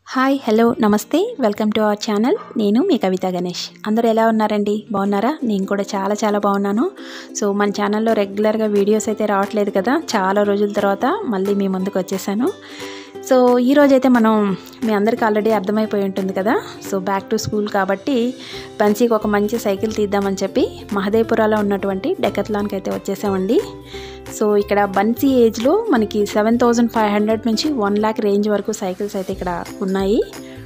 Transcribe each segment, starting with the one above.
hi hello నమస్తే welcome to our channel నేను మీ కవిత గణేష్ అందరూ ఎలా ఉన్నారండి బాగున్నారా నేను కూడా చాలా చాలా బాగున్నాను సో మన ఛానల్లో రెగ్యులర్గా వీడియోస్ అయితే రావట్లేదు కదా చాలా రోజుల తర్వాత మళ్ళీ మీ ముందుకు వచ్చేసాను సో ఈరోజు అయితే మనం మీ అందరికీ ఆల్రెడీ అర్థమైపోయి ఉంటుంది కదా సో బ్యాక్ టు స్కూల్ కాబట్టి బన్సీకి ఒక మంచి సైకిల్ తీద్దామని చెప్పి మహదేపురాలో ఉన్నటువంటి డెకత్లాన్కి అయితే వచ్చేసామండి సో ఇక్కడ బన్సీ ఏజ్లో మనకి సెవెన్ థౌజండ్ ఫైవ్ హండ్రెడ్ నుంచి వన్ ల్యాక్ రేంజ్ వరకు సైకిల్స్ అయితే ఇక్కడ ఉన్నాయి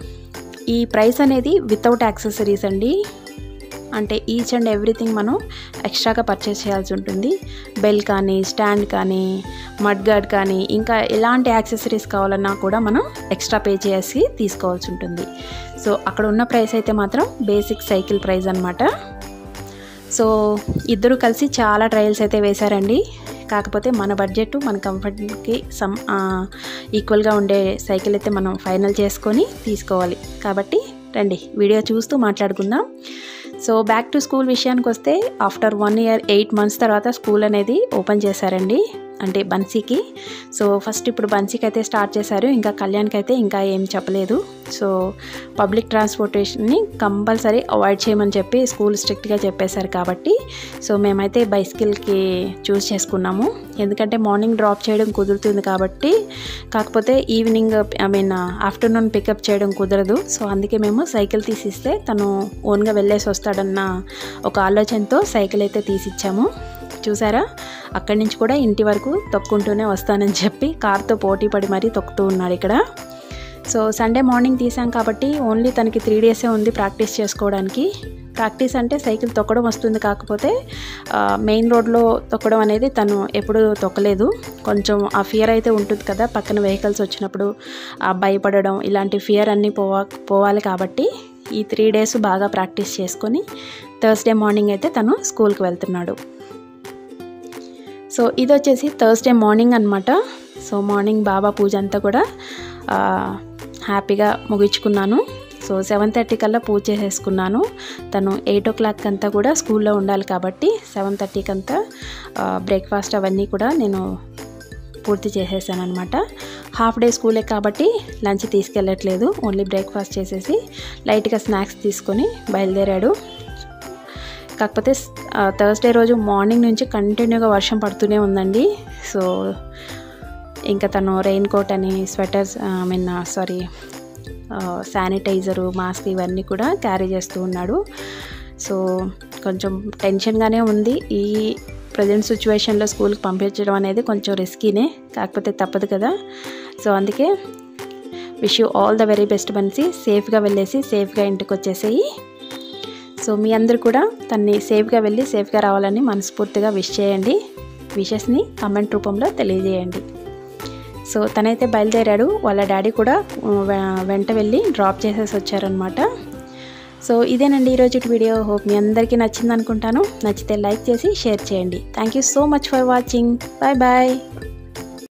ఈ ప్రైస్ అనేది వితౌట్ యాక్సెసరీస్ అండి అంటే ఈచ్ అండ్ ఎవ్రీథింగ్ మనం ఎక్స్ట్రాగా పర్చేస్ చేయాల్సి ఉంటుంది బెల్ కానీ స్టాండ్ కానీ మడ్ గార్డ్ కానీ ఇంకా ఎలాంటి యాక్సెసరీస్ కావాలన్నా కూడా మనం ఎక్స్ట్రా పే చేసి తీసుకోవాల్సి ఉంటుంది సో అక్కడ ఉన్న ప్రైస్ అయితే మాత్రం బేసిక్ సైకిల్ ప్రైస్ అనమాట సో ఇద్దరు కలిసి చాలా ట్రయల్స్ అయితే వేశారండి కాకపోతే మన బడ్జెట్ మన కంఫర్ట్కి సమ్ ఈక్వల్గా ఉండే సైకిల్ అయితే మనం ఫైనల్ చేసుకొని తీసుకోవాలి కాబట్టి రండి వీడియో చూస్తూ మాట్లాడుకుందాం సో బ్యాక్ టు స్కూల్ విషయానికి వస్తే after one year eight months తర్వాత స్కూల్ అనేది ఓపెన్ చేశారండి అంటే బన్సీకి సో ఫస్ట్ ఇప్పుడు బన్సీకి అయితే స్టార్ట్ చేశారు ఇంకా కళ్యాణ్కి అయితే ఇంకా ఏం చెప్పలేదు సో పబ్లిక్ ట్రాన్స్పోర్టేషన్ని కంపల్సరీ అవాయిడ్ చేయమని చెప్పి స్కూల్ స్ట్రిక్ట్గా చెప్పేశారు కాబట్టి సో మేమైతే బైసికల్కి చూస్ చేసుకున్నాము ఎందుకంటే మార్నింగ్ డ్రాప్ చేయడం కుదురుతుంది కాబట్టి కాకపోతే evening I mean afternoon pickup చేయడం కుదరదు సో అందుకే మేము సైకిల్ తీసిస్తే తను ఓన్గా వెళ్ళేసి వస్తాడన్న ఒక ఆలోచనతో సైకిల్ అయితే తీసిచ్చాము చూసారా అక్కడి నుంచి కూడా ఇంటి వరకు తొక్కుంటూనే వస్తానని చెప్పి కార్తో పోటీ పడి మరీ తొక్కుతూ ఉన్నాడు ఇక్కడ సో సండే మార్నింగ్ తీసాం కాబట్టి ఓన్లీ తనకి త్రీ డేసే ఉంది ప్రాక్టీస్ చేసుకోవడానికి ప్రాక్టీస్ అంటే సైకిల్ తొక్కడం వస్తుంది కాకపోతే మెయిన్ రోడ్లో తొక్కడం అనేది తను ఎప్పుడు తొక్కలేదు కొంచెం ఆ ఫియర్ అయితే ఉంటుంది కదా పక్కన వెహికల్స్ వచ్చినప్పుడు భయపడడం ఇలాంటి ఫియర్ అన్నీ పోవా పోవాలి కాబట్టి ఈ త్రీ డేస్ బాగా ప్రాక్టీస్ చేసుకొని థర్స్డే మార్నింగ్ అయితే తను స్కూల్కి వెళ్తున్నాడు సో ఇది వచ్చేసి థర్స్డే మార్నింగ్ అనమాట సో మార్నింగ్ బాబా పూజ అంతా కూడా హ్యాపీగా ముగించుకున్నాను సో సెవెన్ థర్టీ కల్లా పూజ చేసేసుకున్నాను తను ఎయిట్ ఓ క్లాక్ అంతా కూడా స్కూల్లో ఉండాలి కాబట్టి సెవెన్ థర్టీకి అంతా బ్రేక్ఫాస్ట్ అవన్నీ కూడా నేను పూర్తి చేసేసాను అనమాట హాఫ్ డే స్కూలే కాబట్టి లంచ్ తీసుకెళ్ళట్లేదు ఓన్లీ బ్రేక్ఫాస్ట్ చేసేసి లైట్గా స్నాక్స్ తీసుకొని బయలుదేరాడు కాకపోతే థర్స్డే రోజు మార్నింగ్ నుంచి కంటిన్యూగా వర్షం పడుతూనే ఉందండి సో ఇంకా తను రెయిన్ కోట్ అని sweaters I mean sorry sanitizer mask ఇవన్నీ కూడా క్యారీ చేస్తూ ఉన్నాడు సో కొంచెం టెన్షన్గానే ఉంది ఈ ప్రజెంట్ సిచ్యువేషన్లో స్కూల్కి పంపించడం అనేది కొంచెం రిస్కీనే కాకపోతే తప్పదు కదా సో అందుకే wish you all the very best మనిషి సేఫ్గా వెళ్ళేసి సేఫ్గా ఇంటికి వచ్చేసేయి సో మీ అందరూ కూడా తన్ని సేఫ్గా వెళ్ళి సేఫ్గా రావాలని మనస్ఫూర్తిగా విష్ చేయండి విషెస్ని కమెంట్ రూపంలో తెలియజేయండి సో తనైతే బయలుదేరాడు వాళ్ళ డాడీ కూడా వెంట వెళ్ళి డ్రాప్ చేసేసి వచ్చారనమాట సో ఇదేనండి ఈరోజు వీడియో హోప్ మీ అందరికీ నచ్చింది అనుకుంటాను నచ్చితే లైక్ చేసి షేర్ చేయండి thank you so much for watching bye bye